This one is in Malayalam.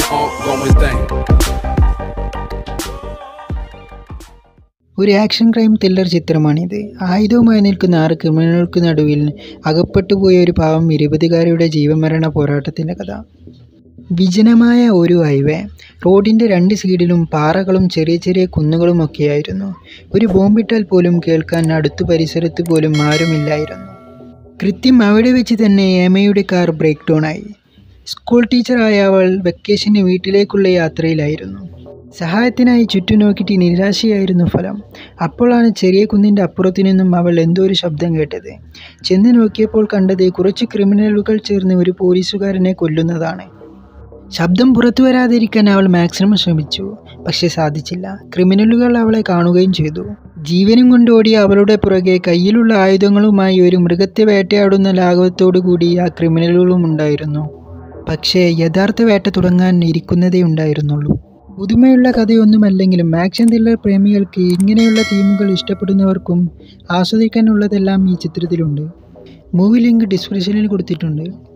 ongoing thing. ഒരു ആക്ഷൻ ക്രൈം ത്രില്ലർ ചിത്രമാണിത് ആയുധവുമായി നിൽക്കുന്ന ആറ് ക്രിമിനലുകൾക്ക് നടുവിൽ അകപ്പെട്ടുപോയ ഒരു പാവം ഇരുപതുകാരിയുടെ ജീവമരണ പോരാട്ടത്തിൻ്റെ കഥ വിജനമായ ഒരു ഹൈവേ റോഡിൻ്റെ രണ്ട് സൈഡിലും പാറകളും ചെറിയ ചെറിയ കുന്നുകളും ഒക്കെയായിരുന്നു ഒരു ബോംബിട്ടാൽ പോലും കേൾക്കാൻ അടുത്ത പരിസരത്ത് പോലും ആരുമില്ലായിരുന്നു കൃത്യം അവിടെ വെച്ച് തന്നെ ഏമയുടെ കാർ ബ്രേക്ക് ഡൗൺ ആയി സ്കൂൾ ടീച്ചറായ അവൾ വെക്കേഷന് വീട്ടിലേക്കുള്ള യാത്രയിലായിരുന്നു സഹായത്തിനായി ചുറ്റും നോക്കിയിട്ട് നിരാശയായിരുന്നു ഫലം അപ്പോഴാണ് ചെറിയ കുന്നിൻ്റെ അപ്പുറത്തു നിന്നും അവൾ എന്തോ ഒരു ശബ്ദം കേട്ടത് ചെന്ന് നോക്കിയപ്പോൾ കണ്ടത് കുറച്ച് ക്രിമിനലുകൾ ചേർന്ന് ഒരു പോലീസുകാരനെ കൊല്ലുന്നതാണ് ശബ്ദം പുറത്തു വരാതിരിക്കാൻ അവൾ മാക്സിമം ശ്രമിച്ചു പക്ഷെ സാധിച്ചില്ല ക്രിമിനലുകൾ അവളെ കാണുകയും ചെയ്തു ജീവനും കൊണ്ട് ഓടിയ അവളുടെ പുറകെ കയ്യിലുള്ള ആയുധങ്ങളുമായി ഒരു മൃഗത്തെ വേട്ടയാടുന്ന ലാഘവത്തോടു കൂടി ആ ക്രിമിനലുകളും ഉണ്ടായിരുന്നു പക്ഷേ യഥാർത്ഥ വേട്ട തുടങ്ങാൻ ഇരിക്കുന്നതേ ഉണ്ടായിരുന്നുള്ളൂ പുതുമയുള്ള കഥയൊന്നുമല്ലെങ്കിലും ആക്ഷൻ ത്രില്ലർ പ്രേമികൾക്ക് ഇങ്ങനെയുള്ള തീമുകൾ ഇഷ്ടപ്പെടുന്നവർക്കും ആസ്വദിക്കാനുള്ളതെല്ലാം ഈ ചിത്രത്തിലുണ്ട് മൂവി ലിങ്ക് ഡിസ്ക്രിപ്ഷനിൽ കൊടുത്തിട്ടുണ്ട്